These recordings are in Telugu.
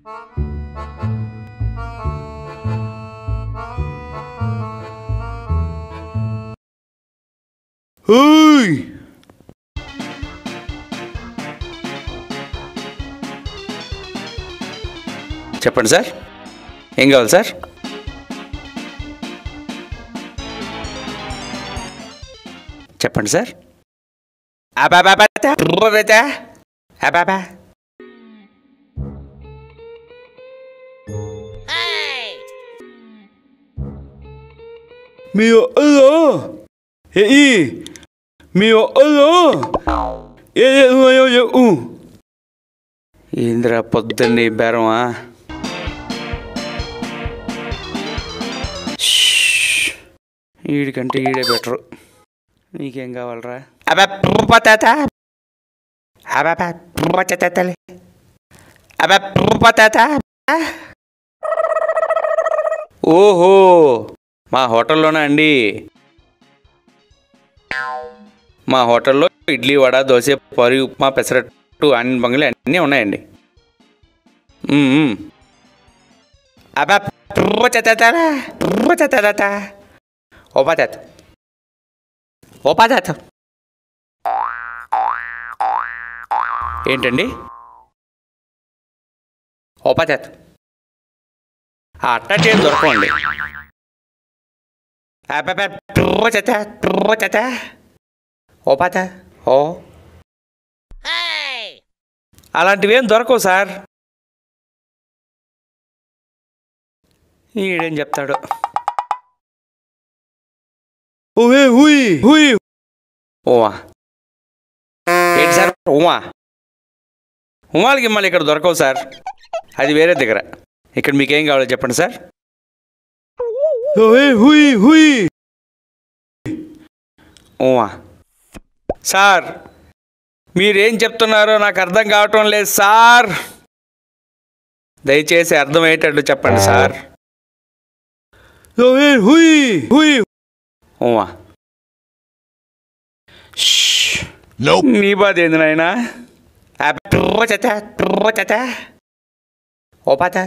ఓయ్ చెప్పండి సార్ ఏం కావాలి సార్ చెప్పండి సార్ అబాబాబా అబాబా మీ అయ్యో ఏ మీ అయ్యో ఏ ఏంద్రా పొద్దున్నే బేరమా వీడికంటే ఈడే బెటరు నీకేం కావాలరా అబాత అబాతలే అబాత ఓహో మా హోటల్లోనా అండి మా హోటల్లో ఇడ్లీ వడ దోశ పరి ఉప్మా పెసరట్టు అన్ని బంగులు అన్నీ ఉన్నాయండి మ్మ్, మ్మ్. అబ్బా పువ్వుచతతరా, పువ్వుచతతత. ఓపాతత్ ఓపాతత్ ఏంటండి ఓపాతత్ ఆ అట్టటి ఏం దొరకండి అబ్బా పువ్వుచత పువ్వుచత ఓపాత ఓ అలాంటివి ఏం దొరకవు సార్ ఈడేం చెప్తాడు ఓహే హుయ్ హుయ్ ఓవా ఏంటి సార్ ఉమా ఉమాలకి మళ్ళీ ఇక్కడ దొరకవు సార్ అది వేరే దగ్గర ఇక్కడ మీకేం కావాలో చెప్పండి సార్ ఓహే హుయ్ హుయ్ ఉమా సార్ మీరేం చెప్తున్నారో నాకు అర్థం కావటం లేదు సార్ దయచేసి అర్థమయ్యేటట్లు చెప్పండి సార్ ఓమా నీ బాధ ఏంది నాయనా చెత్త చెత్త ఓ పాత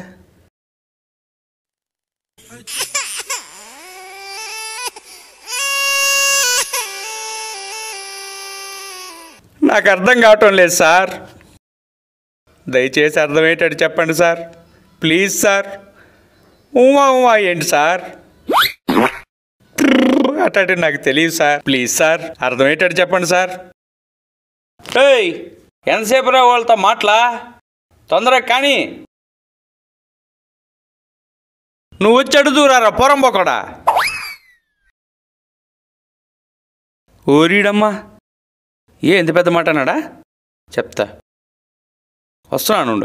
నాకు అర్థం కావటం లేదు సార్ దయచేసి అర్థమయ్యేటట్టు చెప్పండి sir please sir Uma Uma ఏంటి సార్ అట్లాంటి నాకు తెలియదు సార్ ప్లీజ్ సార్ అర్థమయ్యేటట్టు చెప్పండి సార్ ఏయ్ ఎంతసేపు రా వాళ్ళతో మాటలా తొందరగా కానీ నువ్వు వచ్చి అడుగుతురా పొరంబోకడా ఓరీడమ్మా ఏ ఎంత పెద్ద మాట అన్నాడా చెప్తా వస్తున్నాను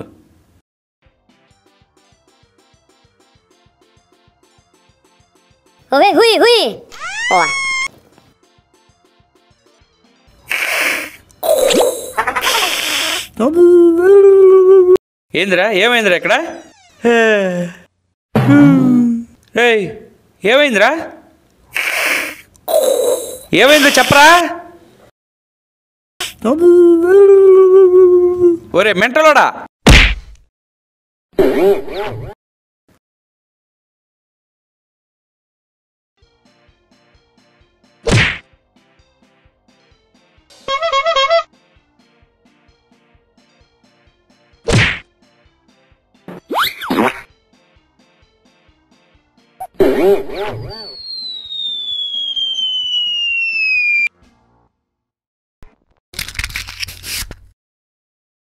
Ôi, hui, hui. Ủa. ఏందిరా ఏమైందిరా ఇక్కడ ఏయ్ ఏమైందిరా ఏమైందో చెప్పరా ఒరే మెంటలోడా